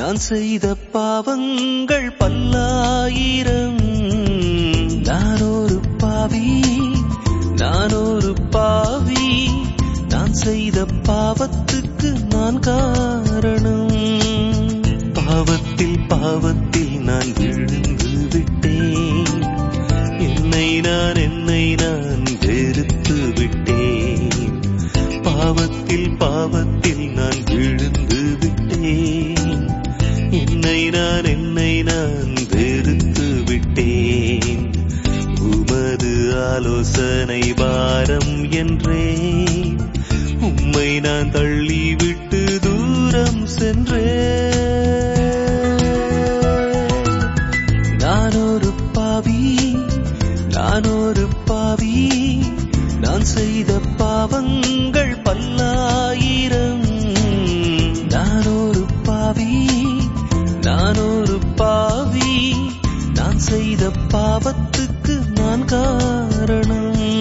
நான் செய்த பாவங்கள் பல்லாயிரம் நான் ஒரு பாவி நான் ஒரு பாவி நான் செய்த பாவத்துக்கு நான் காரணம் பாவத்தில் பாவத்தில் நான் விழுந்து விட்டேன் என்னை நான் என்னை நான் வெறுத்து விட்டேன் பாவத்தில் பாவத்தில் நான் விழுந்து விட்டேன் என்னை நான் என்னை நான் வெறுத்து விட்டேன் உமது ஆலோசனை பாரம் என்றேன் உம்மை நான் தள்ளிவிட்டு தூரம் சென்றேன் நான் ஒரு பாவி நான் ஒரு பாவி நான் செய்த பாவங்கள் பல்லாயிரம் நான் ஒரு பாவி நான் ஒரு பாவி நான் செய்த பாவத்துக்கு நான் காரணம்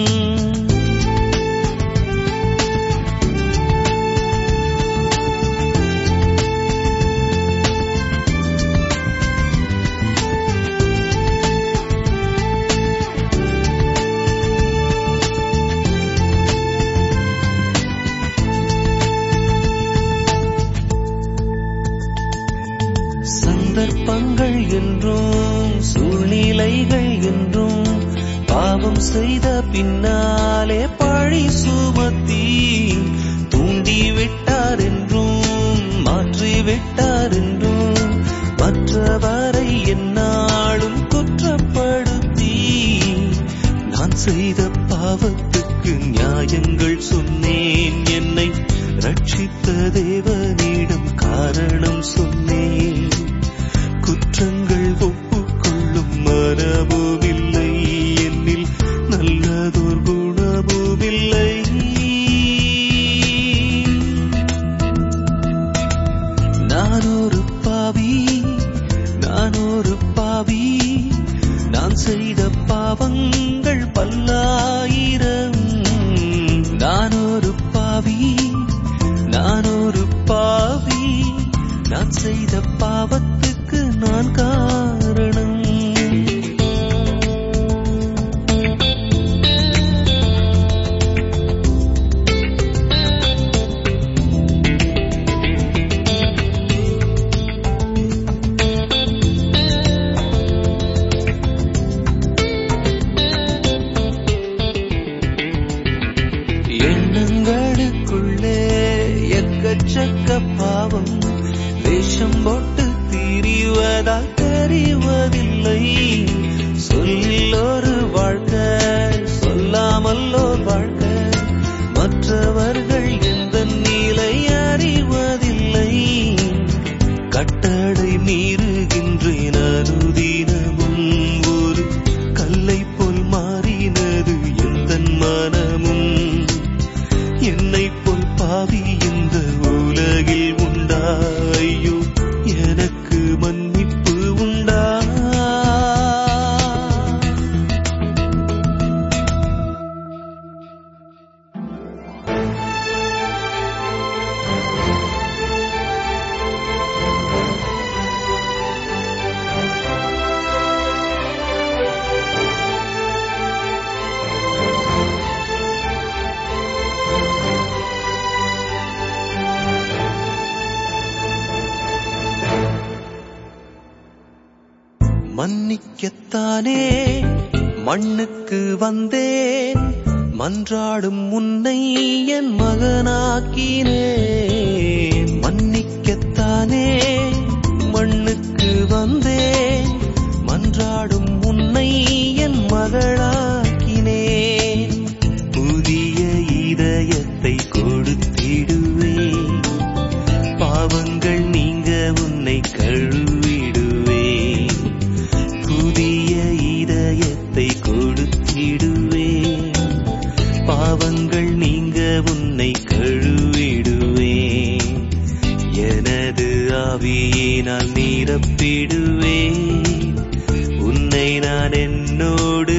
சந்தர்ப்பங்கள் என்றும் சூழ்நிலைகள் என்றும் பாவம் செய்த பின்னாலே பழி சுமத்தி தூண்டி விட்டார் என்றும் மாற்றி விட்டார் என்றும் மற்றவரை என்னாலும் குற்றப்படுத்தி நான் செய்த பாவத்துக்கு நியாயங்கள் சொன்னேன் என்னை ரட்சித்த தேவனிடம் காரணம் சொன்னேன் குற்றங்கள் ஒப்புக்கொள்ளும் மனமுமில்லை என்னில் நல்லதோர் குணமுமில்லை நான் ஒரு பாவி நான் ஒரு பாவி நான் செய்த பாவங்கள் பல்லாயிரம் நான் ஒரு பாவி நான் ஒரு பாவி நான் செய்த பாவத்துக்கு நான் காரணம் எண்ணங்களுக்குள்ளே எக்கச்சக்க பாவம் வேஷம் போட்டு திரிவதால் தெரிவதில்லை சொல்லில் ஒரு வாழ்க்கை சொல்லாமல் ஒரு வாழ்க்கை மற்றவர்கள் எந்த நிலை அறிவதில்லை கட்டளை மீறுகின்றேன் அனுதினமும் ஒரு கல்லை போல் மாறினது எந்த மனமும் என்னை போல் பாவி இந்த உலகில் உண்டா ஐயோ எனக்கு மன்னிப்பு உண்டா மன்னிக்கத்தானே மண்ணுக்கு வந்தேன் மன்றாடும் உன்னை என் மகனாக்கினேன் மன்னிக்கத்தானே மண்ணுக்கு வந்தேன் மன்றாடும் உன்னை என் மகளாக்கினேன் புதிய இதயத்தை கொடுத்திடுவேன் பாவங்கள் நீங்க உன்னை கழுவிடுவேன் புதிய இதயத்தை கொடுத்திடுவேன் பாவங்கள் நீங்க உன்னை கழுவிடுவேன் எனது ஆவியினால் நிரப்பிடுவேன் உன்னை நான் என்னோடு